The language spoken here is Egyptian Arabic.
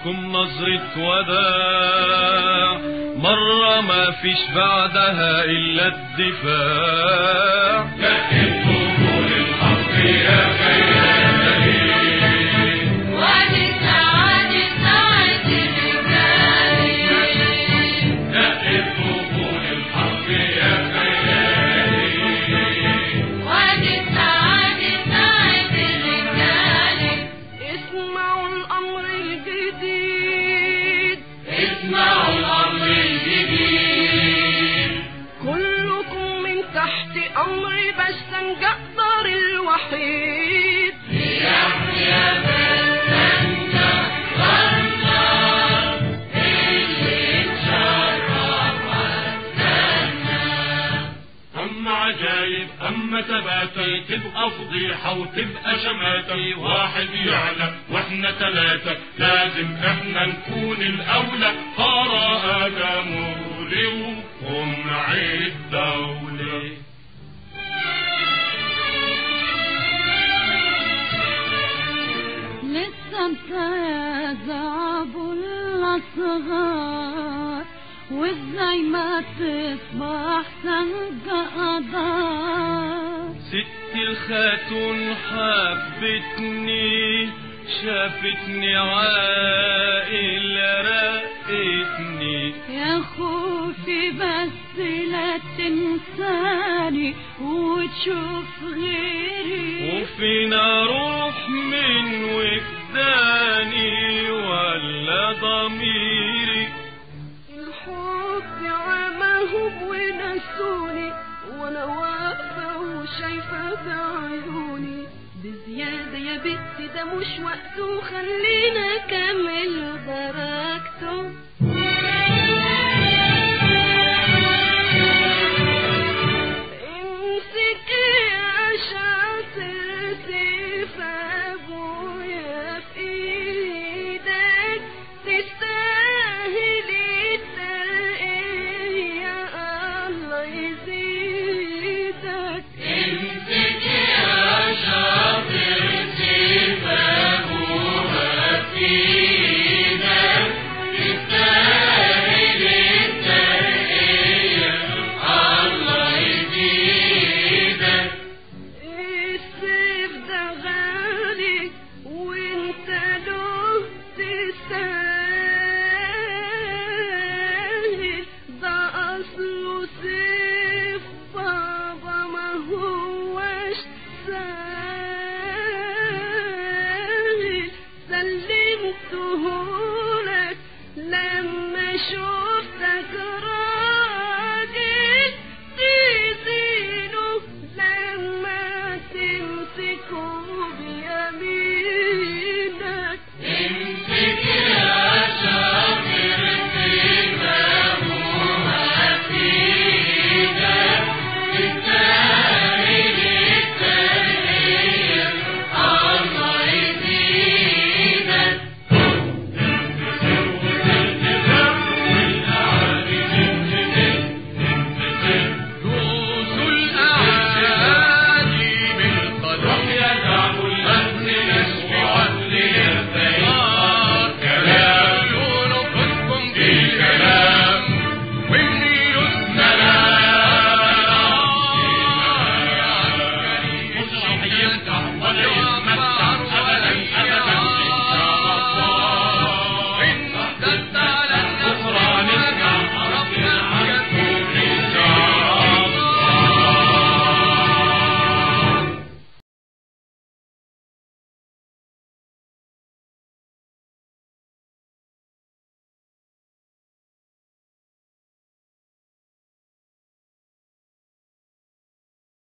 بينكم نظرة وداع مرة ما فيش بعدها إلا الدفاع جهزتم للحق يا خيالي وادي سعد سعد الرجال جهزتم للحق يا خيالي وادي سعد سعد الرجال اسمعوا الأمر الجديد اسمعوا الأمر الجديد كلكم من تحت أمري بس جقدر الوحيد ليحيى بلدنا غنى اللي اتشرف أما عجايب أما تباتي تبقى فضيحة وتبقى شماتة واحد يعلى واحنا تلاتة لازم احنا نكون الأولى قراءة جمهوري وقمع الدولة لسه انت يا زعب الاصغار وازاي ما تصبح سنجقدار ست الخاتون حبتني شافتني عاقل رقتني يا خوفي بس لا تنساني وتشوف غيري وفينا روح من وجداني ولا ضميري الحب عماهم ونسوني وانا واقفة وشايفة بعيوني بزيادة يا بنت ده مش وقته خلينا كمل درجته